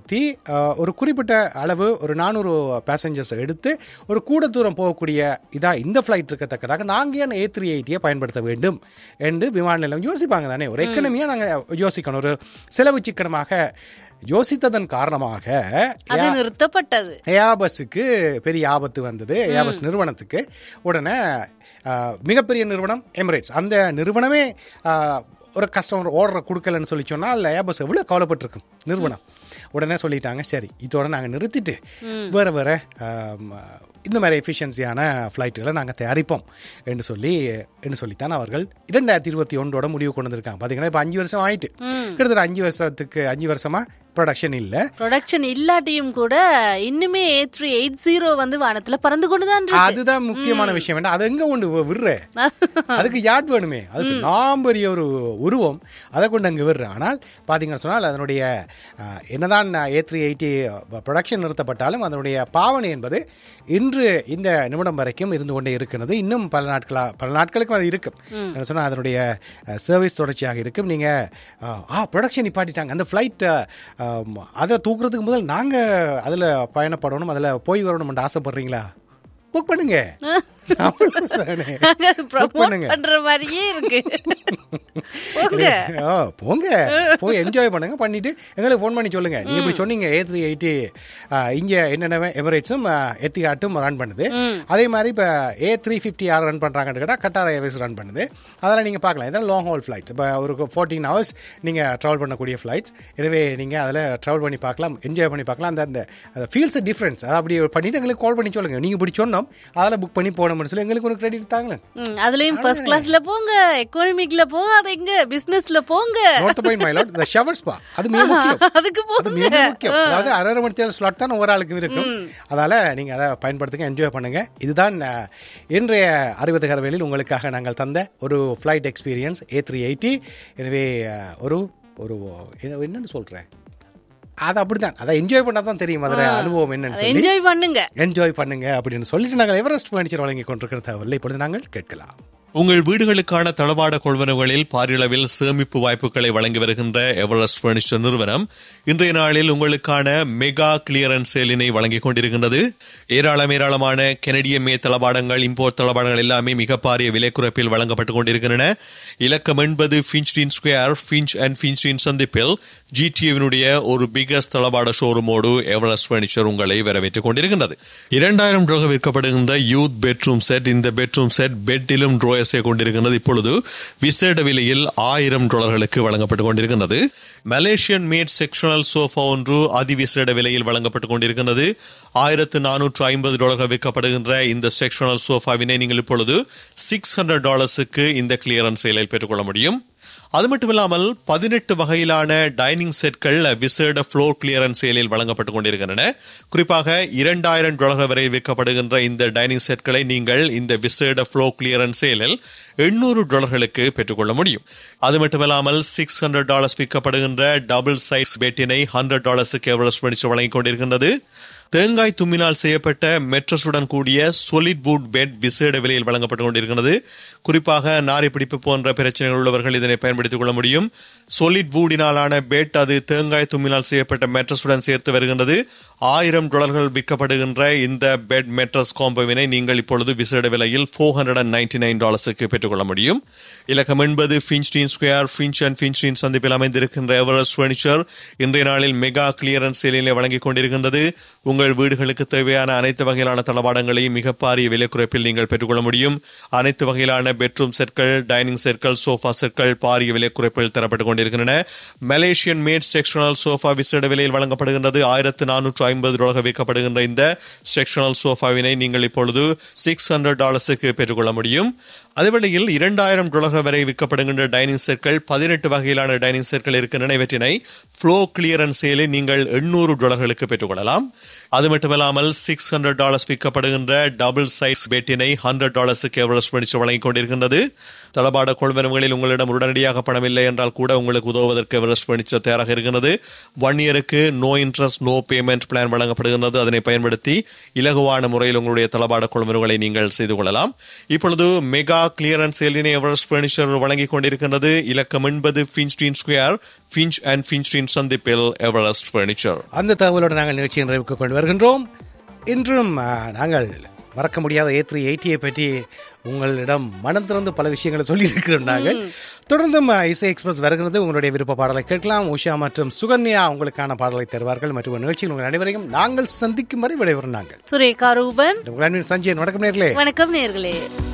உயர்த்தி அஹ், ஒரு குறிப்பிட்ட அளவு ஒரு நானூறு பேசஞ்சர்ஸ் எடுத்து ஒரு கூட தூரம் போகக்கூடிய இதா இந்த ஃப்ளைட் இருக்கத்தக்கதாக நாங்கள் ஏன் ஏ த்ரீ எயிட்டியை பயன்படுத்த வேண்டும் என்று விமான நிலையம் யோசிப்பாங்க தானே ஒரு எக்கனமியாக நாங்கள் யோசிக்கணும் ஒரு செலவு சிக்கனமாக யோசித்ததன் காரணமாக அது நிறுத்தப்பட்டது ஏஆபஸுக்கு பெரிய ஆபத்து வந்தது ஏஆபஸ் நிறுவனத்துக்கு உடனே ஆஹ், மிகப்பெரிய நிறுவனம் எமிரேட்ஸ் அந்த நிறுவனமே ஆஹ், ஒரு கஸ்டமர் ஆர்டரை கொடுக்கலன்னு சொல்லி சொன்னால் ஏஆபஸ் எவ்வளோ கவலைப்பட்டிருக்கும் நிறுவனம் உடனே சொல்லிட்டாங்க சரி இதோட நாங்கள் நிறுத்திட்டு வேறு வேறு இந்த மாதிரி எஃபிஷியன்சியான ஃப்ளைட்டுகளை நாங்கள் தயாரிப்போம் என்று சொல்லி என்று சொல்லித்தான் அவர்கள் இரண்டாயிரத்தி இருபத்தி ஒன்றோட முடிவு கொண்டு வந்திருக்காங்க பார்த்தீங்கன்னா இப்போ அஞ்சு வருஷம் ஆயிட்டு கிட்டத்தட்ட அஞ்சு வருஷத்துக்கு அஞ்சு வருஷமாக ப்ரொடக்ஷன் இல்லை ப்ரொடக்ஷன் இல்லாட்டியும் கூட இன்னுமே ஏ த்ரீ எயிட் ஜீரோ வந்து வானத்துல பறந்து கொண்டுதான் இருக்கு. அதுதான் முக்கியமான விஷயம் வேண்டாம் அது எங்க கொண்டு வி- விடுற அதுக்கு யாட் வேணுமே அதுக்கு நாம் பெரிய ஒரு உருவம் அதை கொண்டு அங்கே விடுற ஆனால் பார்த்தீங்கன்னு சொன்னால் அதனுடைய அஹ், என்னதான் ஏ த்ரீ எயிட்டி ப்ரொடக்ஷன் நிறுத்தப்பட்டாலும் அதனுடைய பாவனை என்பது இன்று இந்த நிமிடம் வரைக்கும் இருந்து கொண்டே இருக்கிறது இன்னும் பல நாட்களா பல நாட்களுக்கும் அது இருக்கும் என்ன சொன்னால் அதனுடைய சர்வீஸ் தொடர்ச்சியாக இருக்கும் நீங்கள் ஆ ப்ரொடக்ஷன் நிப்பாட்டிட்டாங்க அந்த ஃப்ளைட் அதை தூக்குறதுக்கு முதல் நாங்கள் அதில் பயணப்படணும் அதில் போய் வரணும்னு ஆசைப்படுறீங்களா புக் பண்ணுங்க அவ்வளவுதானே. Book ப்ரமோட் பண்ணுங்க பண்ற மாதிரியே இருக்கு போங்க ஓ போங்க போய் என்ஜாய் பண்ணுங்க பண்ணிட்டு எங்களுக்கு ஃபோன் பண்ணி சொல்லுங்க நீங்க இப்படி சொன்னீங்க ஏ த்ரீ எயிட்டி இங்க என்னென்ன எமிரேட்ஸும் எத்திகாட்டும் ரன் பண்ணுது அதே மாதிரி இப்போ ஏ த்ரீ ஃபிஃப்டி யார் ரன் பண்றாங்கன்னு கேட்டால் கட்டார் ஏர்வேஸ் ரன் பண்ணுது அதெல்லாம் நீங்க பார்க்கலாம் இதெல்லாம் லாங் ஹால் ஃப்ளைட்ஸ் இப்போ ஒரு ஃபோர்டீன் ஹவர்ஸ் நீங்க ட்ராவல் பண்ணக்கூடிய ஃப்ளைட்ஸ் எனவே நீங்க அதில் ட்ராவல் பண்ணி பார்க்கலாம் என்ஜாய் பண்ணி பார்க்கலாம் அந்த அந்த அந்த ஃபீல்ஸ் டிஃப்ரென்ஸ் அதை அப்படி பண்ணிட்டு எங்களுக்கு கால் பண்ணி சொல்லுங்க நீங்க இப்படி சொன்னோம் அதில் புக் பண்ணி போகணும்னு சொல்லி எங்களுக்கு ஒரு கிரெடிட் தாங்களேன் ம், அதுலயும் ஃபர்ஸ்ட் கிளாஸ்ல போங்க எக்கனாமிக்ல போகாதீங்க பிசினஸ்ல போங்க note point my lot the shower spa அது மிக முக்கியம் அதுக்கு அது போங்க மிக முக்கியம் அதாவது அரை மணி நேரம் ஸ்லாட் தான் ஒவ்வொரு ஆளுக்கும் இருக்கும் அதால நீங்க அதை பயன்படுத்துங்க என்ஜாய் பண்ணுங்க இதுதான் அஹ், இன்றைய அறுபது கரவேலில் உங்களுக்காக நாங்கள் தந்த ஒரு flight experience A three eighty எனவே அஹ், ஒரு ஒரு என்ன- என்னன்னு சொல்றேன் அது அப்படிதான் அதை என்ஜாய் பண்ணா தான் தெரியும் அதில் அனுபவம் என்னன்னு சொல்லி என்ஜாய் பண்ணுங்க என்ஜாய் பண்ணுங்க அப்படின்னு சொல்லிட்டு நாங்கள் எவரெஸ்ட் ஃபர்னிச்சர் வழங்கி கொண்டிருக்கிற தகவலை இப்பொழுது நாங்கள் கேட்கலாம் உங்கள் வீடுகளுக்கான தளவாட கொள்வனவுகளில் பாரியளவில் சேமிப்பு வாய்ப்புகளை வழங்கி வருகின்ற எவரெஸ்ட் பர்னிச்சர் நிறுவனம் இன்றைய நாளில் உங்களுக்கான மெகா கிளியரன்ஸ் சேலினை வழங்கிக் கொண்டிருக்கின்றது ஏராளம் ஏராளமான கெனடிய மே தளவாடங்கள் இம்போர்ட் தளவாடங்கள் எல்லாமே மிக பாரிய விலை குறைப்பில் வழங்கப்பட்டுக் கொண்டிருக்கின்றன இலக்கம் என்பது Finchdene square Finch and Finchdene சந்திப்பில் ஜிடிஏவினுடைய ஒரு பிகஸ்ட் தளவாட ஷோரூமோடு எவரெஸ்ட் பர்னிச்சர் உங்களை வரவேற்றுக் கொண்டிருக்கின்றது இரண்டாயிரம் ரூபாய் விற்கப்படுகின்ற யூத் பெட்ரூம் செட் இந்த பெட்ரூம் செட் பெட்டிலும் ட்ரோயர்ஸை கொண்டிருக்கின்றது இப்பொழுது விசேட விலையில் ஆயிரம் டாலர்களுக்கு வழங்கப்பட்டுக் கொண்டிருக்கின்றது மலேசியன் மேட் செக்ஷனல் சோஃபா ஒன்று அதிவிசேட விலையில் வழங்கப்பட்டுக் கொண்டிருக்கின்றது ஆயிரத்து நானூற்று ஐம்பது டாலர்கள் விற்கப்படுகின்ற இந்த செக்ஷனல் சோஃபாவினை நீங்கள் இப்பொழுது சிக்ஸ் ஹண்ட்ரட் டாலர்ஸுக்கு இந்த கிளியரன்ஸ் சேலில் பெற்றுக்கொள்ள முடியும் அது மட்டும் இல்லாமல் பதினெட்டு வகையிலான டைனிங் செட்கள் விசேட ஃப்ளோர் கிளியரன்ஸ் சேலில் வழங்கப்பட்டுக் கொண்டிருக்கின்றன குறிப்பாக இரண்டாயிரம் டாலர்கள் வரை விற்கப்படுகின்ற இந்த டைனிங் செட்களை நீங்கள் இந்த விசேட ஃப்ளோர் கிளியரன்ஸ் சேலில் எண்ணூறு டாலர்களுக்கு பெற்றுக்கொள்ள முடியும் அது மட்டுமில்லாமல் சிக்ஸ் ஹண்ட்ரட் டாலர்ஸ் விற்கப்படுகின்ற டபுள் சைஸ் பெட்டினை ஹண்ட்ரட் டாலர்ஸுக்கு எவரெஸ்ட் படிச்சு வழங்கிக் கொண்டிருக்கின்றது தேங்காய் தும்மினால் செய்யப்பட்ட மெட்ரஸுடன் கூடிய solid wood பெட் விசேட விலையில் வழங்கப்பட்டுக் கொண்டிருக்கிறது குறிப்பாக நாரி பிடிப்பு போன்ற பிரச்சனைகள் உள்ளவர்கள் இதனை பயன்படுத்திக் கொள்ள முடியும் solid woodiனாலான பெட் அது தேங்காய் தும்மினால் செய்யப்பட்ட மெட்ரஸுடன் சேர்த்து வருகின்றது ஆயிரம் டாலர்கள் விற்கப்படுகின்ற இந்த பெட் மெட்ரஸ் காம்போவினை நீங்கள் இப்பொழுது விசேட விலையில் four hundred and ninety nine டாலர்ஸுக்கு பெற்றுக்கொள்ள முடியும் இலக்கம் என்பது Finchdene square Finch and Finchdene சந்திப்பில் அமைந்திருக்கின்ற எவரெஸ்ட் ஃபர்னிச்சர் இன்றைய நாளில் மெகா கிளியரன்ஸ் சேலிலே வழங்கிக் கொண்டிருக்கின்றது உங்கள் வீடுகளுக்கு தேவையான அனைத்து வகையிலான தளவாடங்களையும் மிக பாரிய விலை குறைப்பில் நீங்கள் பெற்றுக்கொள்ள முடியும் அனைத்து வகையிலான பெட்ரூம் செட்கள் டைனிங் செட்கள் சோஃபா செட்கள் பாரிய விலை குறைப்பில் தரப்பட்டுக் கொண்டிருக்கின்றன மலேசியன் மேட் செக்ஷனல் சோஃபா விசேட விலையில் வழங்கப்படுகின்றது ஆயிரத்து நானூற்று ஐம்பது டாலர்கள் விற்கப்படுகின்ற இந்த செக்ஷனல் சோஃபாவினை நீங்கள் இப்பொழுது சிக்ஸ் ஹண்ட்ரட் டாலர்ஸுக்கு பெற்றுக்கொள்ள முடியும் அதேவேளையில் இரண்டாயிரம் டாலர்கள் வரை விற்கப்படுகின்ற டைனிங் செட்கள் பதினெட்டு வகையிலான டைனிங் செட்கள் இருக்கின்றன இவற்றினை ஃப்ளோ கிளியரன்ஸ் சேலில் நீங்கள் எண்ணூறு டாலர்களுக்கு பெற்றுக்கொள்ளலாம் அது மட்டுமல்லாமல் சிக்ஸ் ஹண்ட்ரட் டாலர்ஸ் விற்கப்படுகின்ற டபுள் சைஸ் பெட்டினை ஹண்ட்ரட் டாலர்ஸுக்கு எவரெஸ்ட் படிச்சு வழங்கிக் கொண்டிருக்கின்றது தளபாட கொள்வனவுகளில் உங்களிடம் உடனடியாக பணம் இல்லை என்றால் கூட உங்களுக்கு உதவுவதற்கு எவரெஸ்ட் பர்னிச்சர் தயாராக இருக்கிறது ஒன் இயருக்கு no interest no payment plan வழங்கப்படுகிறது அதனை பயன்படுத்தி இலகுவான முறையில் உங்களுடைய தளபாட கொள்வனவுகளை நீங்கள் செய்து கொள்ளலாம் இப்பொழுது மெகா கிளியரன்ஸ் சேலினை எவரெஸ்ட் பர்னிச்சர் வழங்கிக் கொண்டிருக்கின்றது இலக்கம் என்பது Finchdene square Finch and Finchdene சந்திப்பில் எவரெஸ்ட் பர்னிச்சர் அந்த தகவலோடு நாங்கள் நிகழ்ச்சியின் நிறைவுக்கு கொண்டு வருகின்றோம் இன்றும் ஆ, நாங்கள் மறக்க முடியாத ஏ த்ரீ எயிட்டியை பற்றி உங்களிடம் மனம் திறந்து பல விஷயங்களை சொல்லியிருக்கிறோம் நாங்கள் தொடர்ந்தும் ஆ, இசை எக்ஸ்பிரஸ் வருகிறது உங்களுடைய விருப்ப பாடலை கேட்கலாம் உஷா மற்றும் சுகன்யா உங்களுக்கான பாடலை தருவார்கள் மற்றும் ஒரு நிகழ்ச்சியில் உங்கள் அனைவரையும் நாங்கள் சந்திக்கும் வரை விடைபெறும் நாங்கள் சுரேகா ரூபன் உங்கள் அன்பின் சஞ்சய் வணக்கம் நேர்களே வணக்கம் நேர்களே